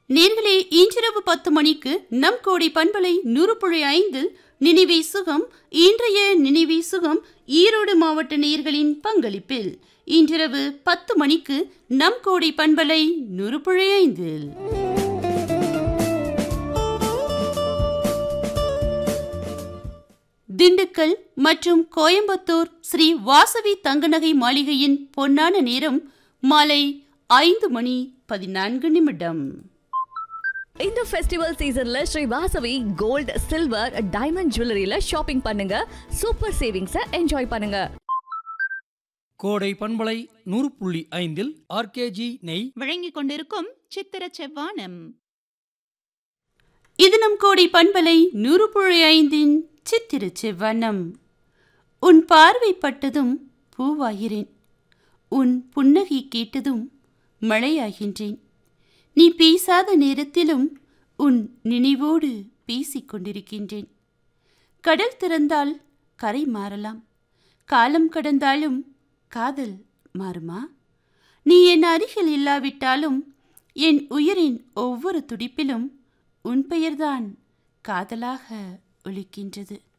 நேர்களே இன்றிரவு பத்து மணிக்கு நம் கோடி பண்பலை நூறுப்புழை ஐந்தில் நினைவே சுகம் இன்றைய நினைவே சுகம் ஈரோடு மாவட்ட நேயர்களின் பங்களிப்பில் இன்றிரவு பத்து மணிக்கு நம் கோடி பண்பலை நூறுப்புழை ஐந்தில் திண்டுக்கல் மற்றும் கோயம்புத்தூர் ஸ்ரீ வாசவி தங்கநகை மாளிகையின் பொன்னான நேரம் மாலை ஐந்து மணி பதினான்கு நிமிடம் இந்த ஃபெஸ்டிவல் சீசன்ல Sri Vasavi gold silver diamond ஜுவல்லரியில ஷாப்பிங் பண்ணுங்க சூப்பர் சேவிங்ஸ என்ஜாய் பண்ணுங்க கோடை பண்பலை நூறு புள்ளி ஐந்தில் ஆர்கேஜி நெய் வழங்கிக் கொண்டிருக்கும் சித்திர செவ்வானம் இது நம் கோடி பண்பலை நூறு புள்ளி ஐந்தின் சித்திர செவ்வனம் உன் பார்வை பட்டதும் பூவாகிறேன் உன் புன்னகை கேட்டதும் மழையாகின்றேன் நீ பேசாத நேரத்திலும் உன் நினைவோடு பேசிக் கொண்டிருக்கின்றேன் கடல் திறந்தால் கரை மாறலாம் காலம் கடந்தாலும் காதல் மாறுமா நீ என் அருகில் இல்லாவிட்டாலும் என் உயிரின் ஒவ்வொரு துடிப்பிலும் உன் பெயர்தான் காதலாக ஒலிக்கின்றது